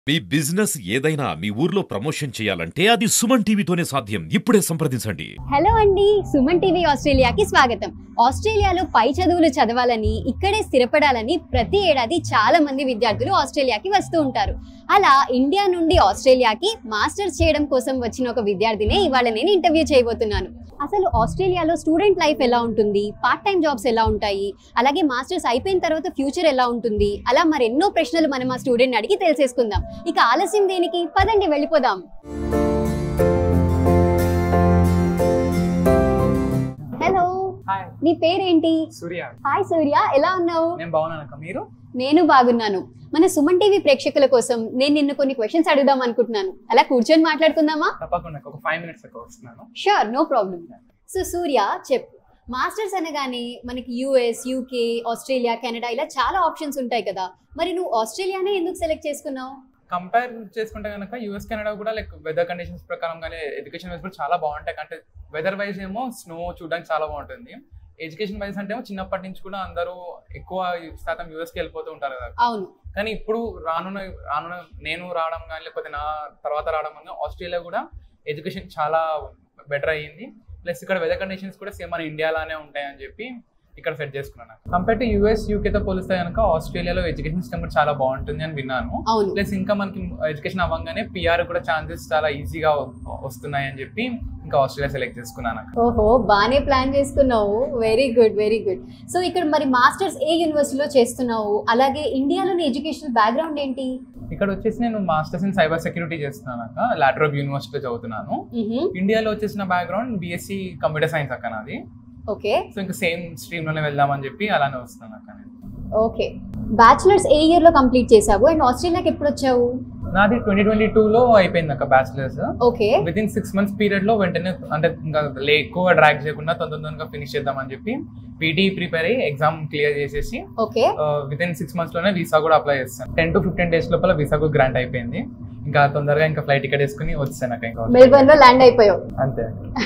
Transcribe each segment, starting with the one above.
మీ business ఏదైనా మీ ఊర్లో promotion చేయాలంటే అది సుమన్ టీవీతోనే సాధ్యం ఇప్పుడే సంప్రదించండి హలో అండి సుమన్ టీవీ ఆస్ట్రేలియాకి స్వాగతం ఆస్ట్రేలియాలో పై చదువులు చదవాలని ఇక్కడే స్థిరపడాలని ప్రతి ఏడాది చాలా మంది విద్యార్థులు ఆస్ట్రేలియాకి వస్తూ ఉంటారు అలా ఇండియా నుండి ఆస్ట్రేలియాకి మాస్టర్స్ చేయడం కోసం వచ్చిన ఒక విద్యార్థినే ఇవాళ నేను ఇంటర్వ్యూ చేయబోతున్నాను అసలు ఆస్ట్రేలియాలో స్టూడెంట్ లైఫ్ ఎలా ఉంటుంది పార్ట్ టైం జాబ్స్ ఎలా ఉంటాయి అలాగే మాస్టర్స్ అయిపోయిన తర్వాత ఫ్యూచర్ ఎలా ఉంటుంది అలా మరెన్నో ప్రశ్నలు మనం ఆ స్టూడెంట్ అడిగి తెలిసేసుకుందాం ఇక ఆలస్యం దేనికి పదండి వెళ్ళిపోదాం హలో హాయ్ నీ పేరేంటి సూర్య హాయ్ సూర్య ఎలా ఉన్నావు నేను బాగున్నాను అక్క మీరు నేను బాగున్నాను మన సుమన్ టీవీ ప్రేక్షకుల కోసం నేను నిన్ను కొన్ని క్వశ్చన్స్ అడుగుదాం అనుకుంటున్నాను అలా కూర్చొని మాట్లాడుకుందామా తప్పకుండా అక్క, ఒక ఫైవ్ మినిట్స్ అక్క వస్తున్నాను sure no problem so Surya చెప్పు మాస్టర్స్ అనగానే మనకి యూఎస్ యూకే ఆస్ట్రేలియా కెనడా ఇలా చాలా ఆప్షన్స్ ఉంటాయి కదా మరి నువ్వు ఆస్ట్రేలియానే ఎందుకు సెలెక్ట్ చేసుకున్నావు కంపేర్ చేసుకుంటే కనుక యూఎస్ కెనడా కూడా లైక్ వెదర్ కండిషన్స్ ప్రకారం కానీ ఎడ్యుకేషన్ వైజ్ కూడా చాలా బాగుంటాయి అంటే వెదర్ వైజ్ ఏమో స్నో చూడడానికి చాలా బాగుంటుంది ఎడ్యుకేషన్ వైజ్ అంటే ఏమో చిన్నప్పటి నుంచి కూడా అందరూ ఎక్కువ శాతం యూఎస్కి వెళ్ళిపోతూ ఉంటారు కదా అవును కానీ ఇప్పుడు రానున్న రానున్న నేను రావడం కానీ లేకపోతే నా తర్వాత రావడం కానీ ఆస్ట్రేలియా కూడా ఎడ్యుకేషన్ చాలా బెటర్ అయ్యింది ప్లస్ ఇక్కడ వెదర్ కండిషన్స్ కూడా సేమ్ మన ఇండియాలానే ఉంటాయని చెప్పి ఇక్కడ సెట్ చేసుకున్నాను కంపేర్ టు యూఎస్ యూకేతో పోలిస్తే కనుక ఆస్ట్రేలియాలో ఎడ్యుకేషన్ సిస్టమ్ కూడా చాలా బాగుంటుంది అని విన్నాను అవును ప్లస్ ఇంకా మనకి ఎడ్యుకేషన్ అవ్వగానే పిఆర్ కూడా ఛాన్సెస్ చాలా ఈజీగా వస్తున్నాయి అని చెప్పి ఇంకా ఆస్ట్రేలియా సెలెక్ట్ చేసుకున్నాను అక్కడ. ఓహో బాగానే ప్లాన్ చేసుకున్నావు very good very good so ఇక్కడ మరి మాస్టర్స్ ఏ యూనివర్సిటీలో చేస్తున్నావు అలాగే ఇండియాలోని ఎడ్యుకేషనల్ బ్యాక్గ్రౌండ్ ఏంటి ఇక్కడ వచ్చేసి నేను మాస్టర్స్ ఇన్ సైబర్ సెక్యూరిటీ చేస్తున్నాను అక్క లాట్రోబ్ యూనివర్సిటీలో చదువుతున్నాను ఇండియాలో వచ్చేసిన బ్యాక్గ్రౌండ్ బీఎస్సీ కంప్యూటర్ సైన్స్ అక్క నాది ఓకే సో ఇంకా సేమ్ స్ట్రీమ్ లోనే వెళ్దామని చెప్పి అలానే వస్తున్నాను అక్క నేను ఓకే బ్యాచులర్స్ ఏ ఇయర్ లో కంప్లీట్ చేసావు అండ్ ఆస్ట్రేలియాకి ఎప్పుడు వచ్చావు నాది ట్వంటీ ట్వంటీ టూలో అయిపోయింది అక్క bachelors okay within six months period లో వెంటనే అంటే ఇంకా లే ఎక్కువ డ్రాగ్ చేయకుండా తొందర తొందరగా ఫినిష్ చేద్దామని చెప్పి పీటీ ప్రిపేర్ అయ్యి ఎగ్జామ్ క్లియర్ చేసేసి okay within six months లోనే వీసా కూడా అప్లై చేస్తాను టెన్ టు ఫిఫ్టీన్ డేస్ లోపల వీసా కూడా గ్రాంట్ అయిపోయింది ఇంకా తొందరగా ఇంకా ఫ్లైట్ టికెట్ వేసుకుని వచ్చాను అక్క ఇంకా మెల్బర్న్ లో ల్యాండ్ అయిపోయావు అంతే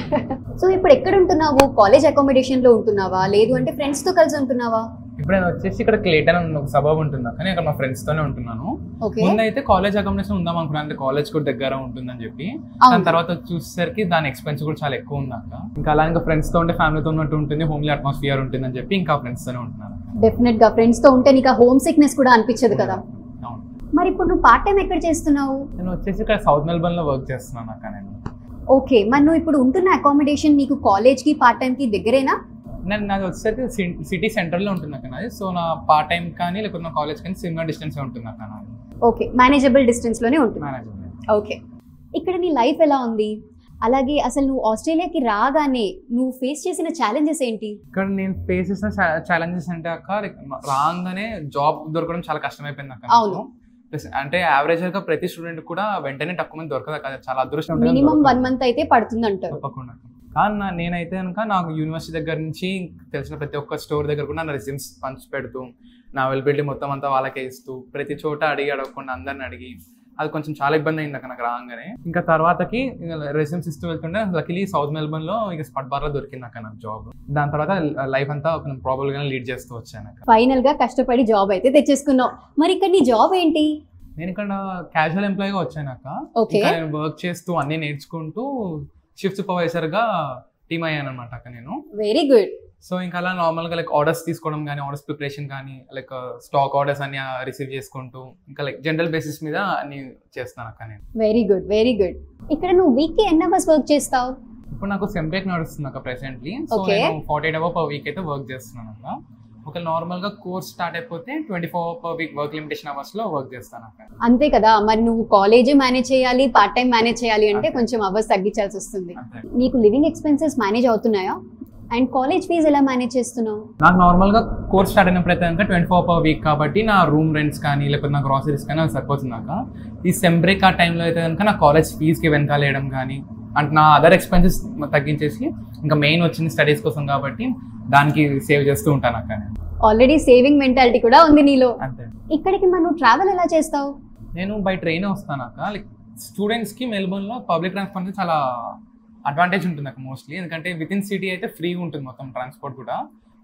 సో ఇప్పుడు ఎక్కడ ఉంటున్నావు కాలేజ్ అకామిడేషన్ లో ఉంటున్నావా లేదు అంటే ఫ్రెండ్స్ తో కలిసి ఉంటున్నావా ఇప్పుడు నేను వచ్చేసి ఇక్కడ క్లేటన్ అని ఒక సబబ్ ఉంటున్నా కానీ అక్కడ మా ఫ్రెండ్స్ తోనే ఉంటున్నాను ఓకే ముందైతే కాలేజ్ అకామిడేషన్ ఉందాం అనుకున్నాను అంటే కాలేజ్ కూడా దగ్గర ఉంటుందని చెప్పి అవును. దాని తర్వాత చూసేసరికి దాని ఎక్స్పెన్స్ కూడా చాలా ఎక్కువ ఉంది అక్క ఇంకా అలా ఇంకా ఫ్రెండ్స్ తో ఉంటే ఫ్యామిలీతో ఉన్నట్టు ఉంటుంది హోమ్లీ అట్మాస్ఫియర్ ఉంటుంది అని చెప్పి ఇంకా ఫ్రెండ్స్ తోనే ఉంటున్నాను డెఫినెట్ గా ఫ్రెండ్స్ తో ఉంటే నీకు హోమ్ సిక్నెస్ కూడా అనిపించదు కదా అవును మరి ఇప్పుడు నువ్వు పార్ట్ టైం ఎక్కడ చేస్తున్నావు నేను వచ్చేసి ఇక్కడ సౌత్ మెల్బర్న్ లో వర్క్ చేస్తున్నాను అక్క నేను ఓకే మరి నువ్వు ఇప్పుడు ఉంటున్న అకామిడేషన్ నీకు కాలేజ్ కి పార్ట్ టైం కి దగ్గరేనా నేను నాది వచ్చేసరికి సిటీ సెంటర్ లో ఉంటుంది అక్క నాది సో నా పార్ట్ టైం కానీ లేకపోతే నా కాలేజ్ కానీ సిమిలర్ డిస్టెన్స్ ఉంటుంది అక్క నాది ఓకే మేనేజబుల్ డిస్టెన్స్ లోనే ఉంటుంది మేనేజ్మెంట్ ఓకే ఇక్కడ నీ లైఫ్ ఎలా ఉంది అలాగే అసలు నువ్వు ఆస్ట్రేలియాకి రాగానే నువ్వు ఫేస్ చేసిన ఛాలెంజెస్ ఏంటి ఇక్కడ నేను ఫేస్ చేసిన ఛాలెంజెస్ అంటే అక్క like రాగానే జాబ్ దొరకడం చాలా కష్టమైపోయింది అక్క అవును. ప్లస్ అంటే యావరేజ్ గా ప్రతి స్టూడెంట్ కూడా వెంటనే తక్కువ మంది దొరకదు అక్క చాలా అదృష్టం ఉంటే మినిమం దొరకదు. వన్ మంత్ అయితే పడుతుంది అంటారు తప్పకుండా కానీ నా నేనైతే కనుక నాకు యూనివర్సిటీ దగ్గర నుంచి తెలిసిన ప్రతి ఒక్క స్టోర్ దగ్గర కూడా నా రెజ్యూమ్స్ పంచి పెడుతూ నా అవైలబిలిటీ మొత్తం అంతా వాళ్ళకే ఇస్తూ ప్రతి చోట అడిగి అడగకుండా అందరిని అడిగి అది కొంచెం చాలా ఇబ్బంది అయింది అక్కడ నాకు రాగానే ఇంకా తర్వాతకి రెజ్యూమ్స్ ఇస్తూ వెళ్తుంటే లకిలీ సౌత్ మెల్బర్న్ లో ఇక స్పట్ బార్ లో దొరికింది అక్కడ నాకు జాబ్ దాని తర్వాత లైఫ్ అంతా కొంచెం ప్రాబ్లమ్ గా లీడ్ చేస్తూ వచ్చాను అక్కడ ఫైనల్ గా కష్టపడి జాబ్ అయితే తెచ్చేసుకున్నావు మరి ఇక్కడ నీ జాబ్ ఏంటి నేను ఇక్కడ క్యాజువల్ ఎంప్లాయీగా వచ్చాను అక్క ఓకే ఇంకా నేను వర్క్ చేస్తూ అన్ని నేర్చుకుంటూ షిఫ్ట్ సూపర్వైజర్ గా టీమ్ అయ్యాను అనమాట అక్క నేను వెరీ గుడ్ సో ఇంకా అలా నార్మల్గా లైక్ ఆర్డర్స్ తీసుకోవడం కానీ ఆర్డర్స్ ప్రిపరేషన్ కానీ లైక్ స్టాక్ ఆర్డర్స్ అన్ని రిసీవ్ చేసుకుంటూ ఇంకా లైక్ జనరల్ బేసిస్ మీద అన్ని చేస్తాను అక్క నేను వెరీ గుడ్ వెరీ గుడ్ ఇక్కడ నువ్వు వీక్ కి ఎన్ని అవర్స్ వర్క్ చేస్తావు ఇప్పుడు నాకు సెంబ్రేక్ నడుస్తుంది అక్క ప్రెసెంట్లీ సో Okay. నేను forty eight hour per week అయితే వర్క్ చేస్తున్నాను అక్క ఒక నార్మల్గా కోర్స్ స్టార్ట్ అయిపోతే twenty four hour per week work limitation hours లో వర్క్ చేస్తాను అక్క అంతే కదా మరి నువ్వు కాలేజ్ మేనేజ్ చేయాలి పార్ట్ టైం మేనేజ్ చేయాలి అంటే అంతే. కొంచెం అవర్స్ తగ్గించాల్సి వస్తుంది అంతే నీకు లివింగ్ ఎక్స్పెన్సెస్ మేనేజ్ అవుతున్నాయా అండ్ కాలేజ్ ఫీజు ఎలా మేనేజ్ చేస్తున్నావు నాకు నార్మల్గా కోర్స్ స్టార్ట్ అయినప్పుడు అయితే కనుక ట్వంటీ ఫోర్ పర్ వీక్ కాబట్టి నా రూమ్ రెంట్స్ కానీ లేకపోతే నా గ్రాసరీస్ కానీ అది సరిపోతుంది అక్క ఈ సెమ్ బ్రేక్ ఆ టైంలో అయితే కనుక నా కాలేజ్ ఫీజుకి వెనకాల వేయడం కానీ అంటే నా అదర్ ఎక్స్పెన్సెస్ తగ్గించేసి ఇంకా మెయిన్ వచ్చింది స్టడీస్ కోసం కాబట్టి దానికి సేవ్ చేస్తూ ఉంటాను అక్క నేను ఆల్రెడీ సేవింగ్ మెంటాలిటీ కూడా ఉంది నీలో అంతే ఇక్కడికి మరి నువ్వు ట్రావెల్ ఎలా చేస్తావు నేను బై ట్రైన్ వస్తాను అక్క లైక్ స్టూడెంట్స్కి మెల్బోర్న్లో పబ్లిక్ ట్రాన్స్పోర్ట్ అనేది చాలా అడ్వాంటేజ్ ఉంటుంది అక్క మోస్ట్లీ ఎందుకంటే విత్ ఇన్ సిటీ అయితే ఫ్రీగా ఉంటుంది మొత్తం ట్రాన్స్పోర్ట్ కూడా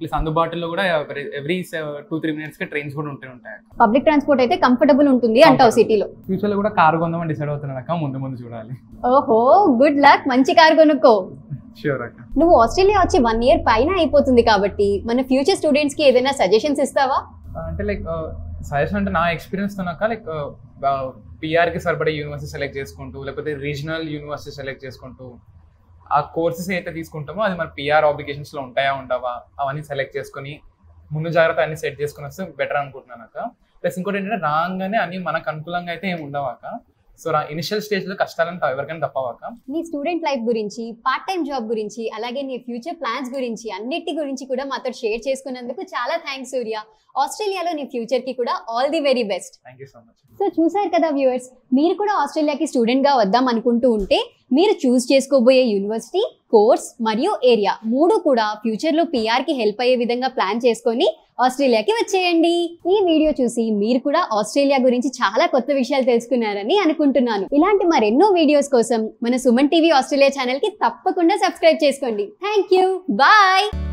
ప్లస్ అందుబాటులో కూడా ఎవ్రీ టూ త్రీ మినిట్స్కి ట్రైన్స్ కూడా ఉంటూ ఉంటాయి పబ్లిక్ ట్రాన్స్పోర్ట్ అయితే కంఫర్టబుల్ ఉంటుంది అంటావు సిటీలో ఫ్యూచర్లో కూడా కారు కొందామని డిసైడ్ అవుతున్నాను అక్క ముందు ముందు చూడాలి ఓహో గుడ్ లక్ మంచి కారు కొనుక్కో షూర్ అక్క నువ్వు ఆస్ట్రేలియా వచ్చి వన్ ఇయర్ పైన అయిపోతుంది కాబట్టి మన ఫ్యూచర్ స్టూడెంట్స్ కి ఏదైనా సజెషన్స్ ఇస్తావా అంటే లైక్ సజెషన్ అంటే నా ఎక్స్పీరియన్స్ తోనాక లైక్ పిఆర్కి సరిపడే యూనివర్సిటీ సెలెక్ట్ చేసుకుంటూ లేకపోతే రీజనల్ యూనివర్సిటీ సెలెక్ట్ చేసుకుంటూ ఆ కోర్సెస్ అయితే తీసుకుంటామో అది మన పిఆర్ ఆబ్లికేషన్స్లో ఉంటాయా ఉండవా అవన్నీ సెలెక్ట్ చేసుకొని ముందు జాగ్రత్త అన్ని సెట్ చేసుకుని వస్తే బెటర్ అనుకుంటున్నాను అక్క ప్లస్ ఇంకోటి ఏంటంటే రాగానే అన్ని మనకు అనుకూలంగా అయితే ఏమి ఉండవాక సో రా ఇనిషియల్ స్టేజ్లో కష్టాలను త- ఎవరికైనా తప్పవాక నీ స్టూడెంట్ లైఫ్ గురించి పార్ట్ టైం జాబ్ గురించి అలాగే నీ ఫ్యూచర్ ప్లాన్స్ గురించి అన్నిటి గురించి కూడా మాతో షేర్ చేసుకున్నందుకు చాలా థ్యాంక్స్ సూర్య ఆస్ట్రేలియాలో నీ ఫ్యూచర్ కి కూడా all the very best thank you so much so చూసారు కదా వ్యూవర్స్ మీరు కూడా ఆస్ట్రేలియాకి స్టూడెంట్ గా వద్దాం అనుకుంటూ ఉంటే మీరు చూస్ చేసుకోబోయే యూనివర్సిటీ కోర్స్ మరియు ఏరియా మూడు కూడా ఫ్యూచర్ లో పిఆర్ కి హెల్ప్ అయ్యే విధంగా ప్లాన్ చేసుకొని ఆస్ట్రేలియాకి వచ్చేయండి ఈ వీడియో చూసి మీరు కూడా ఆస్ట్రేలియా గురించి చాలా కొత్త విషయాలు తెలుసుకున్నారని అనుకుంటున్నాను ఇలాంటి మరెన్నో వీడియోస్ కోసం మన సుమన్ టీవీ ఆస్ట్రేలియా ఛానల్ కి తప్పకుండా సబ్స్క్రైబ్ చేసుకోండి థ్యాంక్ యూ బాయ్